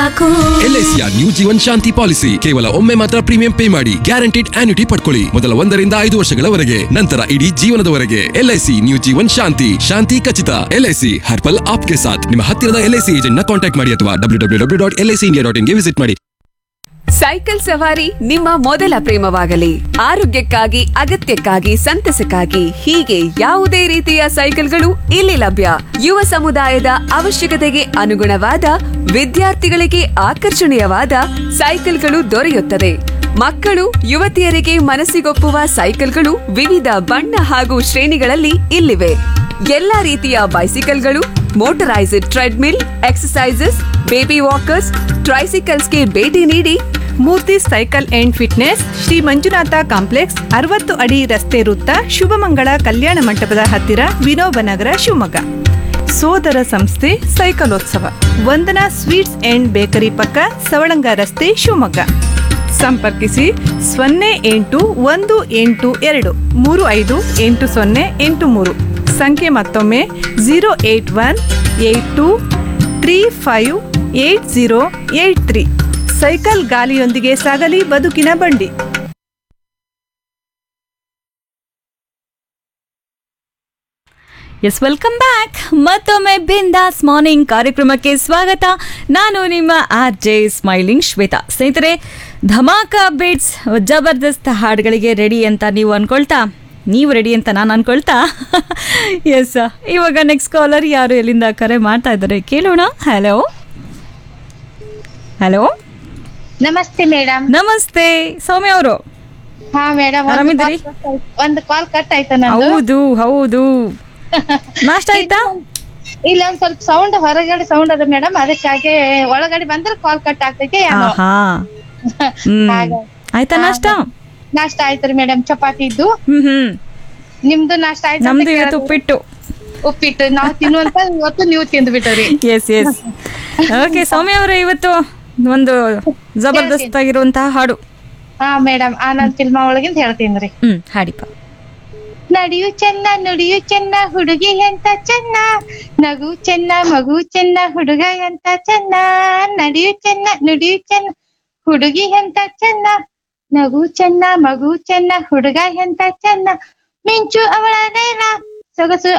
ಸಾಕು ಎಲ್ಐಸಿಯ new Jeevan Shanti policy ಕೇವಲ ಒಮ್ಮೆ ಮಾತ್ರ ಪ್ರೀಮಿಯಂ ಪೇ ಮಾಡಿ ಗ್ಯಾರಂಟಿಡ್ ಆನ್ಯುಟಿ ಪಡ್ಕೊಳ್ಳಿ ಮೊದಲ ಒಂದರಿಂದ ಐದು ವರ್ಷಗಳವರೆಗೆ ನಂತರ ಇಡೀ ಜೀವನದವರೆಗೆ ಎಲ್ಐಸಿ ನ್ಯೂ ಜೀವನ್ ಶಾಂತಿ ಶಾಂತಿ ಖಚಿತ ಎಲ್ಐಸಿ ಹರ್ಪಲ್ ಆಪ್ಗೆ ಸಾಥ್ ನಿಮ್ಮ ಹತ್ತಿರದ ಎಲ್ಐಸಿ ಏಜೆಂಟ್ ನ ಕಾಂಟ್ಯಾಕ್ಟ್ ಮಾಡಿ ಅಥವಾ W W W dot LIC India dot ಇನ್ಗೆ ವಿಸಿಟ್ ಮಾಡಿ ಸೈಕಲ್ ಸವಾರಿ ನಿಮ್ಮ ಮೊದಲ ಪ್ರೇಮವಾಗಲಿ ಆರೋಗ್ಯಕ್ಕಾಗಿ ಅಗತ್ಯಕ್ಕಾಗಿ ಸಂತಸಕ್ಕಾಗಿ ಹೀಗೆ ಯಾವುದೇ ರೀತಿಯ ಸೈಕಲ್ಗಳು ಇಲ್ಲಿ ಲಭ್ಯ ಯುವ ಸಮುದಾಯದ ಅವಶ್ಯಕತೆಗೆ ಅನುಗುಣವಾದ ವಿದ್ಯಾರ್ಥಿಗಳಿಗೆ ಆಕರ್ಷಣೀಯವಾದ ಸೈಕಲ್ಗಳು ದೊರೆಯುತ್ತದೆ ಮಕ್ಕಳು ಯುವತಿಯರಿಗೆ ಮನಸ್ಸಿಗೊಪ್ಪುವ ಸೈಕಲ್ಗಳು ವಿವಿಧ ಬಣ್ಣ ಹಾಗೂ ಶ್ರೇಣಿಗಳಲ್ಲಿ ಇಲ್ಲಿವೆ ಎಲ್ಲಾ ರೀತಿಯ ಬೈಸಿಕಲ್ಗಳು motorised treadmill exercises baby walkers ಟ್ರೈಸಿಕಲ್ಸ್ಗೆ ಭೇಟಿ ನೀಡಿ Murthy cycle and fitness Shri Manjunatha complex ಅರವತ್ತು ಅಡಿ ರಸ್ತೆ ವೃತ್ತ ಶುಭಮಂಗಳ ಕಲ್ಯಾಣ ಮಂಟಪದ ಹತ್ತಿರ ವಿನೋಬ ನಗರ ಶಿವಮೊಗ್ಗ ಸೋದರ ಸಂಸ್ಥೆ ಸೈಕಲೋತ್ಸವ ವಂದನಾ ಸ್ವೀಟ್ಸ್ ಅಂಡ್ ಬೇಕರಿ ಪಕ್ಕ ಸವಳಂಗ ರಸ್ತೆ ಶಿವಮೊಗ್ಗ ಸಂಪರ್ಕಿಸಿ ಸೊನ್ನೆ ಎಂಟು ಒಂದು ಎಂಟು ಎರಡು ಮೂರು ಐದು ಎಂಟು ಸೊನ್ನೆ ಎಂಟು ಮೂರು ಸಂಖ್ಯೆ ಮತ್ತೊಮ್ಮೆ zero eight one eight two three five eight zero eight three cycle ಗಾಲಿಯೊಂದಿಗೆ ಸಾಗಲಿ ಬದುಕಿನ ಬಂಡಿ ಎಸ್ ವೆಲ್ಕಮ್ ಬ್ಯಾಕ್ ಮತ್ತೊಮ್ಮೆ ಬಿಂದಾಸ್ ಮಾರ್ನಿಂಗ್ ಕಾರ್ಯಕ್ರಮಕ್ಕೆ ಸ್ವಾಗತ ನಾನು ನಿಮ್ಮ ಆರ್ ಜೆ ಸ್ಮೈಲಿಂಗ್ ಶ್ವೇತಾ ಸ್ನೇಹಿತರೆ ಧಮಾಕ ಬೀಟ್ಸ್ ಜಬರ್ದಸ್ತ್ ಹಾಡುಗಳಿಗೆ ರೆಡಿ ಅಂತ ನೀವು ಅನ್ಕೊಳ್ತಾ ನೀವು ರೆಡಿ ಅಂತ ನಾನು ಅನ್ಕೊಳ್ತಾ ಎಸ್ ಇವಾಗ ನೆಕ್ಸ್ಟ್ ಕಾಲರ್ ಯಾರು ಎಲ್ಲಿಂದ ಕರೆ ಮಾಡ್ತಾ ಇದ್ದಾರೆ ಕೇಳೋಣ ಹಲೋ ಹಲೋ ನಮಸ್ತೆ ಮೇಡಮ್ ನಮಸ್ತೆ ಸೌಮ್ಯ ಅವರು ಹಾ ಮೇಡಮ್ ಆರಾಮಿದ್ದೀರಿ? ಒಂದು ಕಾಲ್ ಕಟ್ ಆಯ್ತು ನಂದು ಹೌದು ಹೌದು ನಾಷ್ಟ ಆಯ್ತಾ ಇಲ್ಲ ಒಂದ್ ಸ್ವಲ್ಪ ಸೌಂಡ್ ಹೊರಗಡೆ ಸೌಂಡ್ ಅದ ಮೇಡಮ್ ಅದಕ್ಕಾಗಿ ಒಳಗಡೆ ಬಂದ್ರೆ ಕಾಲ್ ಕಟ್ ಆಗ್ತೈತೆ ಏನೋ ಆಹಾ ಹ್ಮ್ ಹಾಗೆ. ಆಯ್ತಾ ನಾಷ್ಟ ನಾಷ್ಟ ಆಯ್ತ್ರಿ ಮೇಡಮ್ ಚಪಾತಿ ಇದ್ದು ಹ್ಮ್ ಹ್ಮ್ ನಿಮ್ದು ನಾಷ್ಟ ಆಯ್ತು ನಮ್ದು ಇವತ್ತು ಉಪ್ಪಿಟ್ಟು ಉಪ್ಪಿಟ್ಟು ನಾವ್ ತಿನ್ನುವಂತ ಇವತ್ತು ನೀವು ತಿಂದು ಬಿಟ್ಟರಿ ಎಸ್ ಎಸ್ ಓಕೆ ಸೌಮ್ಯ ಅವರೇ ಇವತ್ತು ಒಂದು ಜಬರ್ದಸ್ತ್ ಆಗಿರುವಂತಹ ಹಾಡು ಹಾ ಮೇಡಮ್ ಆನಂದ್ ಫಿಲ್ಮ ಒಳಗಿಂದ ಹೇಳ್ತೀನಿ ಹ್ಮ್ ಹಾಡಿಪ ನಡೆಯು ಚೆನ್ನ ನುಡಿಯು ಚೆನ್ನ ಹುಡುಗಿ ಎಂತ ಚೆನ್ನ ನಗು ಚೆನ್ನ ಮಗು ಚೆನ್ನ ಹುಡುಗ ಎಂತ ಚೆನ್ನ ನಡೆಯು ಚೆನ್ನ ನುಡಿಯು ಚೆನ್ನ ಹುಡುಗಿ ಎಂತ ಚೆನ್ನ ನಗು ಚೆನ್ನ ಮಗು ಚೆನ್ನ ಹುಡುಗ ಎಂತ ಚೆನ್ನ ಮಿಂಚು ಅವಳ ನೇರ ಸೊಗಸು